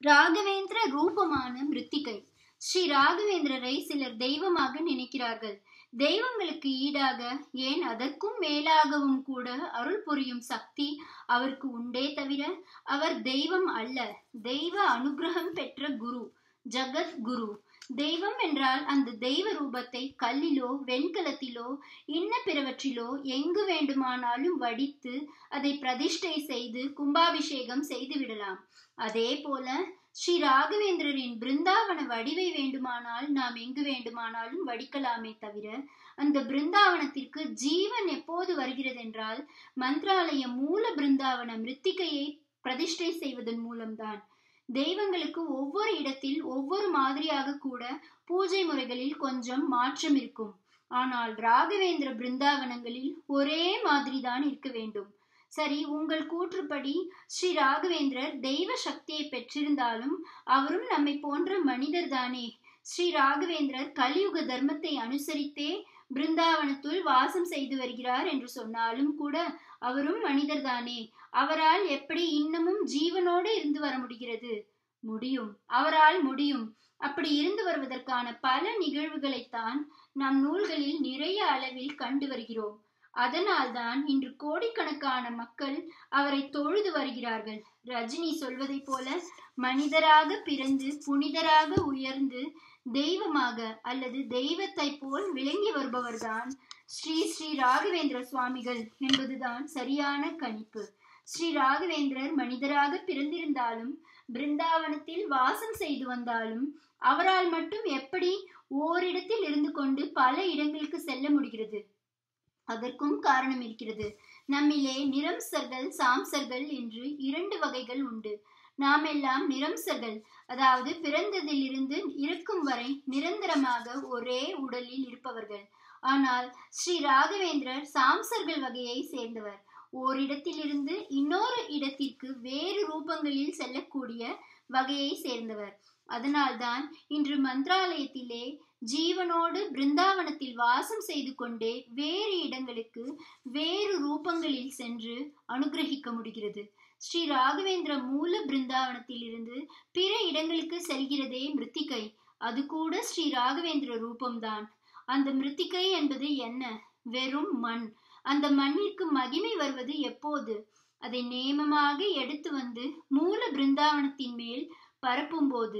ராகவேந்திர ரூபமான மிருத்திகை ஸ்ரீ ராகவேந்திரரை சிலர் தெய்வமாக நினைக்கிறார்கள் தெய்வங்களுக்கு ஈடாக ஏன் அதற்கும் மேலாகவும் கூட அருள் புரியும் சக்தி அவருக்கு உண்டே தவிர அவர் தெய்வம் அல்ல தெய்வ அனுகிரகம் பெற்ற குரு ஜகத் குரு தெய்வம் என்றால் அந்த தெய்வ ரூபத்தை கல்லிலோ வெண்கலத்திலோ இன்ன பிறவற்றிலோ எங்கு வேண்டுமானாலும் வடித்து அதை பிரதிஷ்டை செய்து கும்பாபிஷேகம் செய்து விடலாம் அதே போல ஸ்ரீ ராகவேந்திரரின் பிருந்தாவன வடிவை வேண்டுமானால் நாம் எங்கு வேண்டுமானாலும் வடிக்கலாமே தவிர அந்த பிருந்தாவனத்திற்கு ஜீவன் எப்போது வருகிறது என்றால் மந்திராலய மூல பிருந்தாவன மிருத்திகையை பிரதிஷ்டை செய்வதன் மூலம்தான் தெய்வங்களுக்கு ஒவ்வொரு இடத்தில் ஒவ்வொரு மாதிரியாக கூட பூஜை முறைகளில் கொஞ்சம் மாற்றம் இருக்கும் ஆனால் ராகவேந்திர பிருந்தாவனங்களில் ஒரே மாதிரி தான் இருக்க வேண்டும் சரி உங்கள் கூற்றுப்படி ஸ்ரீ ராகவேந்திரர் தெய்வ சக்தியை பெற்றிருந்தாலும் அவரும் நம்மை போன்ற மனிதர் தானே ஸ்ரீ ராகவேந்திரர் கலியுக தர்மத்தை அனுசரித்தே பிருந்தாவனத்துள் வாசம் செய்து வருகிறார் என்று சொன்னாலும் கூட அவரும் மனிதர் தானே அவரால் எப்படி இன்னமும் ஜீவனோடு இருந்து வர முடிகிறது முடியும் அவரால் முடியும் அப்படி இருந்து வருவதற்கான பல நிகழ்வுகளைத்தான் நம் நூல்களில் நிறைய அளவில் கண்டு வருகிறோம் அதனால்தான் இன்று கோடிக்கணக்கான மக்கள் அவரை தொழுது வருகிறார்கள் ரஜினி சொல்வதை போல மனிதராக பிறந்து புனிதராக உயர்ந்து தெய்வமாக அல்லது தெய்வத்தை போல் விளங்கி வருபவர்தான் ஸ்ரீ ஸ்ரீ ராகவேந்திர சுவாமிகள் என்பதுதான் சரியான கணிப்பு ஸ்ரீ ராகவேந்திரர் மனிதராக பிறந்திருந்தாலும் பிருந்தாவனத்தில் வாசம் செய்து வந்தாலும் அவரால் மட்டும் எப்படி ஓரிடத்தில் இருந்து கொண்டு பல இடங்களுக்கு செல்ல முடிகிறது அதற்கும் காரணம் இருக்கிறது நம்மிலே நிரம்சர்கள் சாம்சர்கள் என்று இரண்டு வகைகள் உண்டு நாம் எல்லாம் நிரம்சர்கள் அதாவது பிறந்ததிலிருந்து இருக்கும் வரை நிரந்தரமாக ஒரே உடலில் இருப்பவர்கள் ஆனால் ஸ்ரீ ராகவேந்திரர் சாம்சர்கள் வகையை சேர்ந்தவர் ஓரிடத்திலிருந்து இன்னொரு இடத்திற்கு வேறு ரூபங்களில் செல்லக்கூடிய வகையை சேர்ந்தவர் அதனால்தான் இன்று மந்திராலயத்திலே ஜீவனோடு பிருந்தாவனத்தில் வாசம் செய்து கொண்டே வேறு இடங்களுக்கு வேறு ரூபங்களில் சென்று அனுகிரகிக்க முடிகிறது ஸ்ரீ ராகவேந்திர மூல பிருந்தாவனத்தில் இருந்து பிற இடங்களுக்கு செல்கிறதே மிருத்திகை அது கூட ஸ்ரீ ராகவேந்திர ரூபம்தான் அந்த மிருத்திகை என்பது என்ன வெறும் மண் அந்த மண்ணிற்கு மகிமை வருவது எப்போது அதை நேமமாக எடுத்து வந்து மூல பிருந்தாவனத்தின் மேல் பரப்பும் போது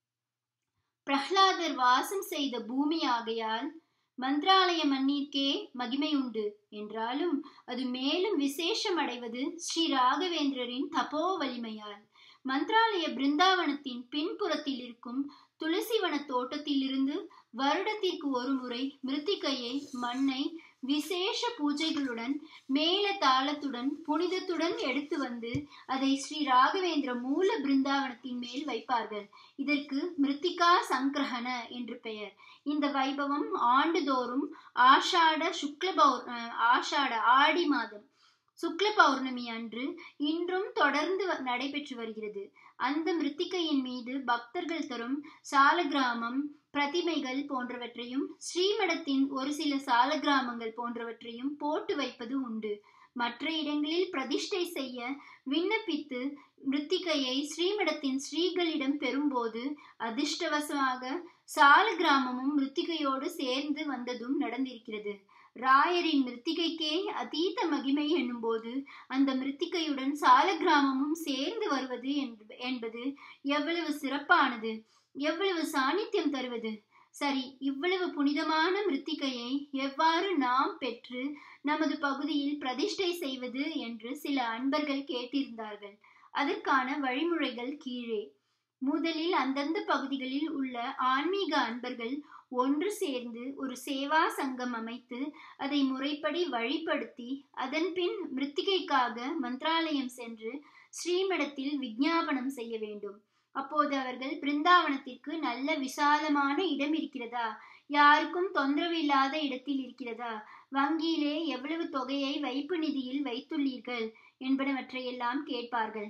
பிரஹ்லாதர் வாசம் செய்த பூமி ஆகையால் மந்திராலய மண்ணிற்கே மகிமை உண்டு என்றாலும் அது மேலும் விசேஷம் அடைவது ஸ்ரீ ராகவேந்திரரின் தபோ வலிமையால் மந்திராலய பிருந்தாவனத்தின் பின்புறத்தில் இருக்கும் துளசிவன தோட்டத்திலிருந்து வருடத்திற்கு ஒரு முறை மிருத்திகையை மண்ணை விசேஷ பூஜைகளுடன் மேல தாளத்துடன் புனிதத்துடன் எடுத்து வந்து அதை ஸ்ரீ ராகவேந்திர மூல பிருந்தாவனத்தின் மேல் வைப்பார்கள் இதற்கு மிருத்திகா சங்கிரகண என்று பெயர் இந்த வைபவம் ஆண்டுதோறும் ஆஷாட சுக்ல பௌர் ஆஷாட ஆடி மாதம் சுக்ல பௌர்ணமி அன்று இன்றும் தொடர்ந்து நடைபெற்று வருகிறது அந்த மிருத்திகையின் மீது பக்தர்கள் தரும் சாலகிராமம் பிரதிமைகள் போன்றவற்றையும் ஸ்ரீமடத்தின் ஒரு சில சால கிராமங்கள் போன்றவற்றையும் போட்டு வைப்பது உண்டு மற்ற இடங்களில் பிரதிஷ்டை செய்ய விண்ணப்பித்து மிருத்திகையை ஸ்ரீமடத்தின் ஸ்ரீகளிடம் பெறும்போது அதிர்ஷ்டவசமாக சால கிராமமும் மிருத்திகையோடு சேர்ந்து வந்ததும் நடந்திருக்கிறது ராயரின் மிருத்திகைக்கே அதீத மகிமை என்னும்போது அந்த மிருத்திகையுடன் சால கிராமமும் சேர்ந்து வருவது என்பது எவ்வளவு சிறப்பானது எவ்வளவு சாநித்தியம் தருவது சரி இவ்வளவு புனிதமான மிருத்திகையை எவ்வாறு நாம் பெற்று நமது பகுதியில் பிரதிஷ்டை செய்வது என்று சில அன்பர்கள் கேட்டிருந்தார்கள் அதற்கான வழிமுறைகள் கீழே முதலில் அந்தந்த பகுதிகளில் உள்ள ஆன்மீக அன்பர்கள் ஒன்று சேர்ந்து ஒரு சேவா சங்கம் அமைத்து அதை முறைப்படி வழிப்படுத்தி அதன் பின் மிருத்திகைக்காக மந்திராலயம் சென்று ஸ்ரீமடத்தில் விஜாபனம் செய்ய வேண்டும் அப்போது அவர்கள் பிருந்தாவனத்திற்கு நல்ல விசாலமான இடம் இருக்கிறதா யாருக்கும் தொந்தரவு இல்லாத இடத்தில் இருக்கிறதா வங்கியிலே எவ்வளவு தொகையை வைப்பு நிதியில் வைத்துள்ளீர்கள் என்பனவற்றையெல்லாம் கேட்பார்கள்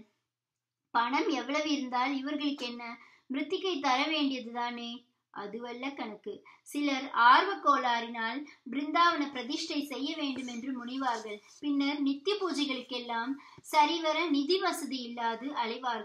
பணம் எவ்வளவு இருந்தால் இவர்களுக்கு என்ன மிருத்திகை தர வேண்டியதுதானே அதுவல்ல கணக்கு சிலர் ஆர்வ கோளாறினால் பிருந்தாவன பிரதிஷ்டை செய்ய வேண்டும் என்று முனிவார்கள் பின்னர் நித்திய பூஜைகளுக்கெல்லாம் சரிவர நிதி வசதி இல்லாது அலைவார்கள்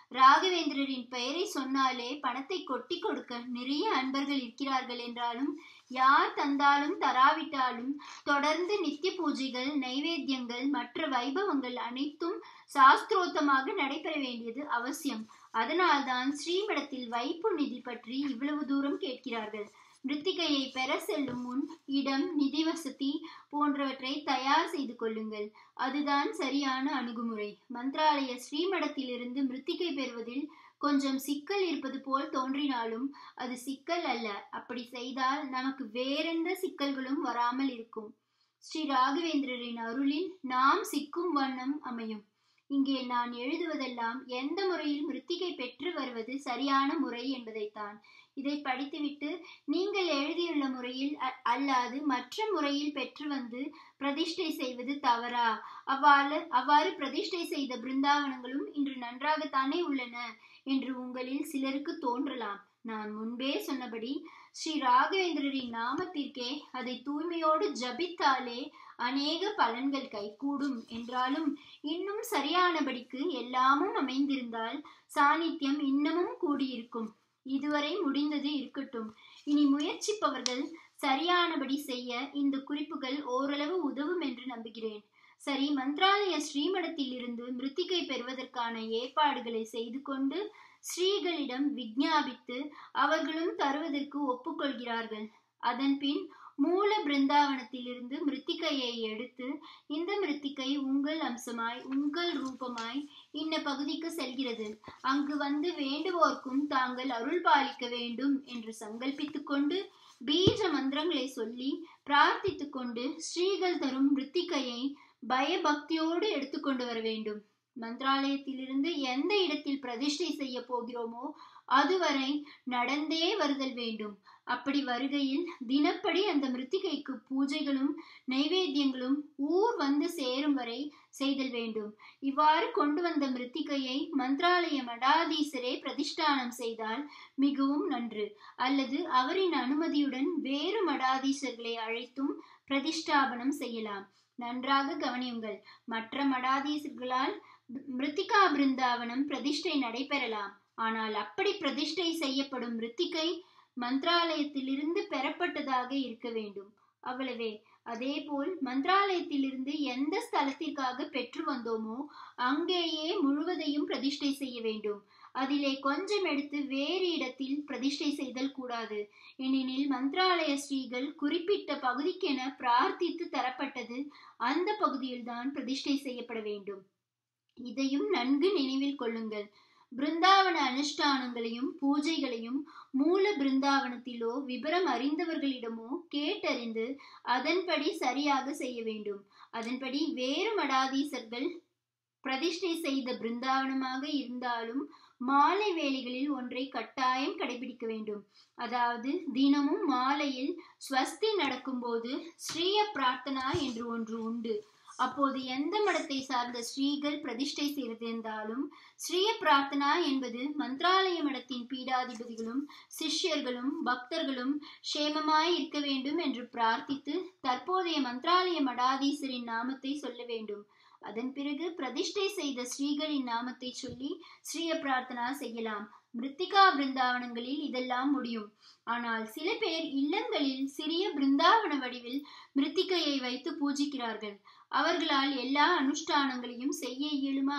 ராகவேந்திரரின் பெயரை சொன்னாலே பணத்தை கொட்டி கொடுக்க நிறைய அன்பர்கள் இருக்கிறார்கள் என்றாலும் யார் தந்தாலும் தராவிட்டாலும் தொடர்ந்து நித்திய பூஜைகள் நைவேத்தியங்கள் மற்ற வைபவங்கள் அனைத்தும் சாஸ்திரோத்தமாக நடைபெற வேண்டியது அவசியம் அதனால்தான் ஸ்ரீமடத்தில் வைப்பு நிதி பற்றி இவ்வளவு தூரம் கேட்கிறார்கள் மிருத்திகையை பெற செல்லும் முன் இடம் நிதி வசதி போன்றவற்றை தயார் செய்து கொள்ளுங்கள் அதுதான் சரியான அணுகுமுறை மந்திராலய ஸ்ரீமடத்திலிருந்து மிருத்திகை பெறுவதில் கொஞ்சம் சிக்கல் இருப்பது போல் தோன்றினாலும் அது சிக்கல் அல்ல அப்படி செய்தால் நமக்கு வேறெந்த சிக்கல்களும் வராமல் இருக்கும் ஸ்ரீ ராகவேந்திரரின் அருளில் நாம் சிக்கும் வண்ணம் அமையும் இங்கே நான் எழுதுவதெல்லாம் எந்த முறையில் மிருத்திகை பெற்று வருவது சரியான முறை என்பதைத்தான் இதை படித்துவிட்டு நீங்கள் எழுதியுள்ள முறையில் அல்லாது மற்ற முறையில் பெற்று வந்து பிரதிஷ்டை செய்வது தவறா அவ்வாறு அவ்வாறு பிரதிஷ்டை செய்த பிருந்தாவனங்களும் இன்று நன்றாகத்தானே உள்ளன என்று உங்களில் சிலருக்கு தோன்றலாம் நான் முன்பே சொன்னபடி ஸ்ரீ ராகவேந்திரரின் நாமத்திற்கே அதை தூய்மையோடு ஜபித்தாலே அநேக பலன்கள் கைகூடும் என்றாலும் இன்னும் சரியானபடிக்கு எல்லாமும் அமைந்திருந்தால் சாநித்தியம் இன்னமும் கூடியிருக்கும் இதுவரை முடிந்தது இருக்கட்டும் இனி முயற்சிப்பவர்கள் சரியானபடி செய்ய இந்த குறிப்புகள் ஓரளவு உதவும் என்று நம்புகிறேன் சரி மந்திராலய ஸ்ரீமடத்தில் இருந்து மிருத்திகை பெறுவதற்கான ஏற்பாடுகளை செய்து கொண்டு ஸ்ரீகளிடம் விஞ்ஞாபித்து அவர்களும் தருவதற்கு ஒப்புக்கொள்கிறார்கள் அதன் பின் மூல பிருந்தாவனத்திலிருந்து மிருத்திகையை எடுத்து இந்த மிருத்திகை உங்கள் அம்சமாய் உங்கள் ரூபமாய் இன்ன பகுதிக்கு செல்கிறது அங்கு வந்து வேண்டுவோர்க்கும் தாங்கள் அருள் பாலிக்க வேண்டும் என்று சங்கல்பித்துக் கொண்டு பீஜ மந்திரங்களை சொல்லி பிரார்த்தித்துக் கொண்டு ஸ்ரீகள் தரும் மிருத்திகையை பயபக்தியோடு எடுத்துக்கொண்டு வர வேண்டும் மந்திராலயத்திலிருந்து எந்த இடத்தில் பிரதிஷ்டை செய்ய போகிறோமோ அதுவரை நடந்தே வருதல் வேண்டும் அப்படி வருகையில் தினப்படி அந்த மிருத்திகைக்கு பூஜைகளும் நைவேத்தியங்களும் ஊர் வந்து சேரும் வரை செய்தல் வேண்டும் இவ்வாறு கொண்டு வந்த மிருத்திகையை மந்திராலய மடாதீசரே பிரதிஷ்டானம் செய்தால் மிகவும் நன்று அல்லது அவரின் அனுமதியுடன் வேறு மடாதீசர்களை அழைத்தும் பிரதிஷ்டாபனம் செய்யலாம் நன்றாக கவனியுங்கள் மற்ற மடாதீசர்களால் மிருத்திகா பிருந்தாவனம் பிரதிஷ்டை நடைபெறலாம் ஆனால் அப்படி பிரதிஷ்டை செய்யப்படும் மிருத்திகை மந்திராலயத்திலிருந்து பெறப்பட்டதாக இருக்க வேண்டும் அவ்வளவே அதேபோல் மந்திராலயத்திலிருந்து எந்த ஸ்தலத்திற்காக பெற்று வந்தோமோ அங்கேயே முழுவதையும் பிரதிஷ்டை செய்ய வேண்டும் அதிலே கொஞ்சம் எடுத்து வேறு இடத்தில் பிரதிஷ்டை செய்தல் கூடாது ஏனெனில் மந்திராலய ஸ்ரீகள் குறிப்பிட்ட பகுதிக்கென பிரார்த்தித்து தரப்பட்டது அந்த பகுதியில்தான் பிரதிஷ்டை செய்யப்பட வேண்டும் இதையும் நன்கு நினைவில் கொள்ளுங்கள் பிருந்தாவன அனுஷ்டானங்களையும் பூஜைகளையும் மூல பிருந்தாவனத்திலோ விபரம் அறிந்தவர்களிடமோ கேட்டறிந்து அதன்படி சரியாக செய்ய வேண்டும் அதன்படி வேறு மடாதீசர்கள் பிரதிஷ்டை செய்த பிருந்தாவனமாக இருந்தாலும் மாலை வேளைகளில் ஒன்றை கட்டாயம் கடைபிடிக்க வேண்டும் அதாவது தினமும் மாலையில் ஸ்வஸ்தி நடக்கும்போது ஸ்ரீய பிரார்த்தனா என்று ஒன்று உண்டு அப்போது எந்த மடத்தை சார்ந்த ஸ்ரீகள் பிரதிஷ்டை செய்திருந்தாலும் ஸ்ரீய பிரார்த்தனா என்பது மந்திராலய மடத்தின் பீடாதிபதிகளும் சிஷ்யர்களும் பக்தர்களும் க்ஷேமமாய் இருக்க வேண்டும் என்று பிரார்த்தித்து தற்போதைய மந்திராலய மடாதீசரின் நாமத்தை சொல்ல வேண்டும் அதன் பிறகு பிரதிஷ்டை செய்த ஸ்ரீகளின் நாமத்தை சொல்லி ஸ்ரீய பிரார்த்தனா செய்யலாம் மிருத்திகா பிருந்தாவனங்களில் இதெல்லாம் முடியும் ஆனால் சில பேர் இல்லங்களில் சிறிய பிருந்தாவன வடிவில் மிருத்திகையை வைத்து பூஜிக்கிறார்கள் அவர்களால் எல்லா அனுஷ்டானங்களையும் செய்ய இயலுமா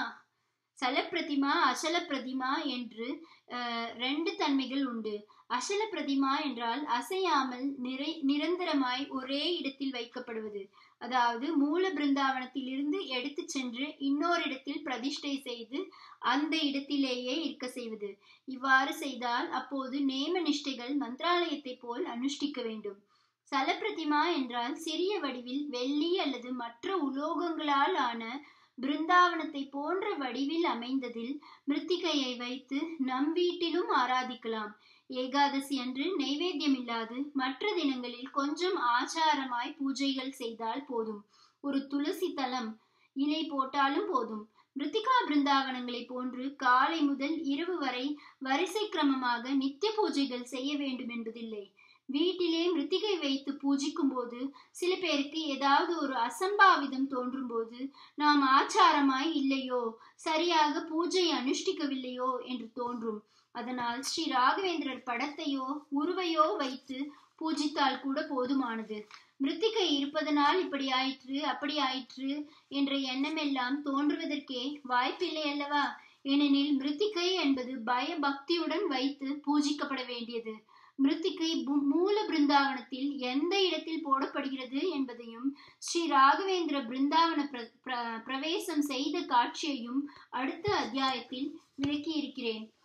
சல பிரதிமா அசல பிரதிமா என்று ரெண்டு தன்மைகள் உண்டு அசல பிரதிமா என்றால் அசையாமல் நிறை நிரந்தரமாய் ஒரே இடத்தில் வைக்கப்படுவது அதாவது மூல பிருந்தாவனத்தில் இருந்து எடுத்து சென்று இன்னொரு இடத்தில் பிரதிஷ்டை செய்து அந்த இடத்திலேயே இருக்க செய்வது இவ்வாறு செய்தால் அப்போது நேம நிஷ்டைகள் மந்திராலயத்தை போல் அனுஷ்டிக்க வேண்டும் சலப்பிரதிமா என்றால் சிறிய வடிவில் வெள்ளி அல்லது மற்ற உலோகங்களால் ஆன பிருந்தாவனத்தை போன்ற வடிவில் அமைந்ததில் மிருத்திகையை வைத்து நம் வீட்டிலும் ஆராதிக்கலாம் ஏகாதசி அன்று நைவேத்தியம் இல்லாது மற்ற தினங்களில் கொஞ்சம் ஆச்சாரமாய் பூஜைகள் செய்தால் போதும் ஒரு துளசி தலம் இலை போட்டாலும் போதும் மிருத்திகா பிருந்தாவனங்களை போன்று காலை முதல் இரவு வரை வரிசை கிரமமாக நித்திய பூஜைகள் செய்ய வேண்டும் என்பதில்லை வீட்டிலே மிருத்திகை வைத்து பூஜிக்கும் போது சில பேருக்கு ஏதாவது ஒரு அசம்பாவிதம் தோன்றும் போது நாம் ஆச்சாரமாய் இல்லையோ சரியாக பூஜை அனுஷ்டிக்கவில்லையோ என்று தோன்றும் அதனால் ஸ்ரீ ராகவேந்திரர் படத்தையோ உருவையோ வைத்து பூஜித்தால் கூட போதுமானது மிருத்திகை இருப்பதனால் இப்படி ஆயிற்று அப்படி ஆயிற்று என்ற எண்ணமெல்லாம் தோன்றுவதற்கே வாய்ப்பில்லை அல்லவா ஏனெனில் மிருத்திகை என்பது பய பக்தியுடன் வைத்து பூஜிக்கப்பட வேண்டியது மிருத்திகை மூல பிருந்தாவனத்தில் எந்த இடத்தில் போடப்படுகிறது என்பதையும் ஸ்ரீ ராகவேந்திர பிருந்தாவன பிர பிரவேசம் செய்த காட்சியையும் அடுத்த அத்தியாயத்தில் விளக்கியிருக்கிறேன்